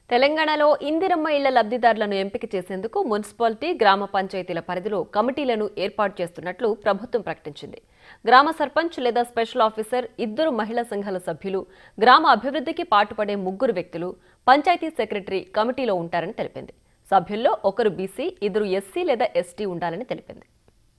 తెలంగాణలో ఇందిరమ్మ ఇళ్ల లబ్ధిదారులను ఎంపిక చేసేందుకు మున్సిపాలిటీ గ్రామ పంచాయతీల పరిధిలో కమిటీలను ఏర్పాటు చేస్తున్నట్లు ప్రభుత్వం ప్రకటించింది గ్రామ సర్పంచ్ లేదా స్పెషల్ ఆఫీసర్ ఇద్దరు మహిళా సంఘాల సభ్యులు గ్రామ అభివృద్ధికి పాటుపడే ముగ్గురు వ్యక్తులు పంచాయతీ సెక్రటరీ కమిటీలో ఉంటారని తెలిపింది సభ్యుల్లో ఒకరు బీసీ ఇద్దరు ఎస్సీ లేదా ఎస్టీ ఉండాలని తెలిపింది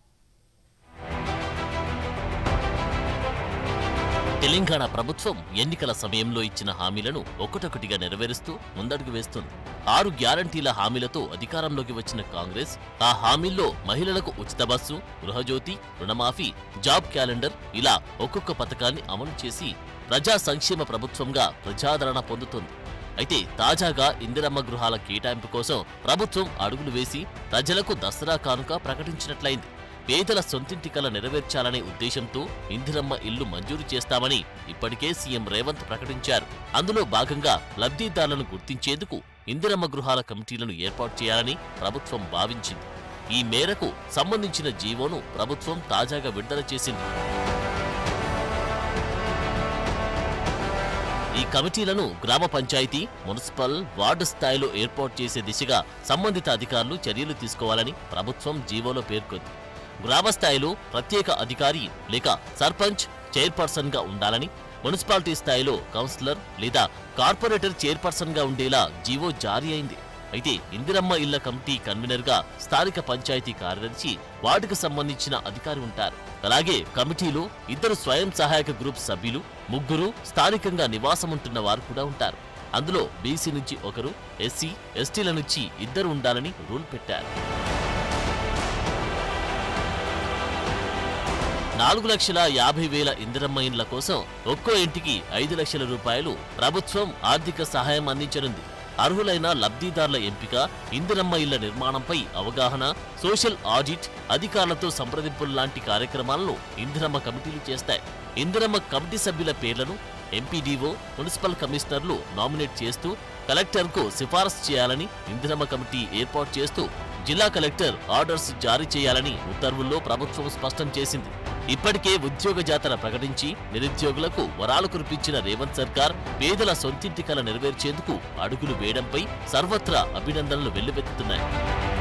తెలంగాణ ప్రభుత్వం ఎన్నికల సమయంలో ఇచ్చిన హామీలను ఒకటొకటిగా నెరవేరుస్తూ ముందడుగు వేస్తుంది ఆరు గ్యారంటీల హామీలతో అధికారంలోకి వచ్చిన కాంగ్రెస్ ఆ హామీల్లో మహిళలకు ఉచిత బస్సు గృహజ్యోతి రుణమాఫీ జాబ్ క్యాలెండర్ ఇలా ఒక్కొక్క పథకాన్ని అమలు చేసి ప్రజా సంక్షేమ ప్రభుత్వంగా ప్రజాదరణ పొందుతుంది అయితే తాజాగా ఇందిరమ్మ గృహాల కేటాయింపు కోసం ప్రభుత్వం అడుగులు వేసి ప్రజలకు దసరా కానుక ప్రకటించినట్లయింది పేదల సొంతింటి కల నెరవేర్చాలనే ఉద్దేశంతో ఇందిరమ్మ ఇల్లు మంజూరు చేస్తామని ఇప్పటికే సీఎం రేవంత్ ప్రకటించారు అందులో భాగంగా లబ్ధిదారులను గుర్తించేందుకు ఇందిరమ్మ గృహాల కమిటీలను ఏర్పాటు చేయాలని ప్రభుత్వం భావించింది ఈ మేరకు సంబంధించిన జీవోను ప్రభుత్వం తాజాగా విడుదల చేసింది ఈ కమిటీలను గ్రామ పంచాయతీ మున్సిపల్ వార్డు స్థాయిలో ఏర్పాటు చేసే దిశగా సంబంధిత అధికారులు చర్యలు తీసుకోవాలని ప్రభుత్వం జీవోలో పేర్కొంది గ్రామ స్థాయిలో ప్రత్యేక అధికారి లేక సర్పంచ్ చైర్పర్సన్ గా ఉండాలని మున్సిపాలిటీ స్థాయిలో కౌన్సిలర్ లేదా కార్పొరేటర్ చైర్పర్సన్ గా ఉండేలా జీవో జారీ అయింది అయితే ఇందిరమ్మ ఇళ్ల కమిటీ కన్వీనర్ గా స్థానిక పంచాయతీ కార్యదర్శి వార్డుకు సంబంధించిన అధికారి ఉంటారు అలాగే కమిటీలో ఇద్దరు స్వయం సహాయక గ్రూప్ సభ్యులు ముగ్గురు స్థానికంగా నివాసముంటున్న వారు కూడా ఉంటారు అందులో బీసీ నుంచి ఒకరు ఎస్సీ ఎస్టీల నుంచి ఇద్దరు ఉండాలని రూల్ పెట్టారు నాలుగు లక్షల యాభై వేల ఇందిరమ్మ ఇండ్ల కోసం ఒక్కో ఇంటికి ఐదు లక్షల రూపాయలు ప్రభుత్వం ఆర్థిక సహాయం అందించనుంది అర్హులైన లబ్ధిదారుల ఎంపిక ఇందిరమ్మ ఇళ్ల నిర్మాణంపై అవగాహన సోషల్ ఆడిట్ అధికారులతో సంప్రదింపులు లాంటి కార్యక్రమాలను ఇందిరమ్మ కమిటీలు చేస్తాయి ఇందిరమ్మ కమిటీ సభ్యుల పేర్లను ఎంపీడీఓ మున్సిపల్ కమిషనర్లు నామినేట్ చేస్తూ కలెక్టర్కు సిఫారసు చేయాలని ఇందిరమ్మ కమిటీ ఏర్పాటు చేస్తూ జిల్లా కలెక్టర్ ఆర్డర్స్ జారీ చేయాలని ఉత్తర్వుల్లో ప్రభుత్వం స్పష్టం చేసింది ఇప్పటికే ఉద్యోగ జాతర ప్రకటించి నిరుద్యోగులకు వరాలు కురిపించిన రేవంత్ సర్కార్ పేదల సొంతింటి కల నెరవేర్చేందుకు అడుగులు వేయడంపై సర్వత్రా అభినందనలు వెల్లువెత్తుతున్నాయి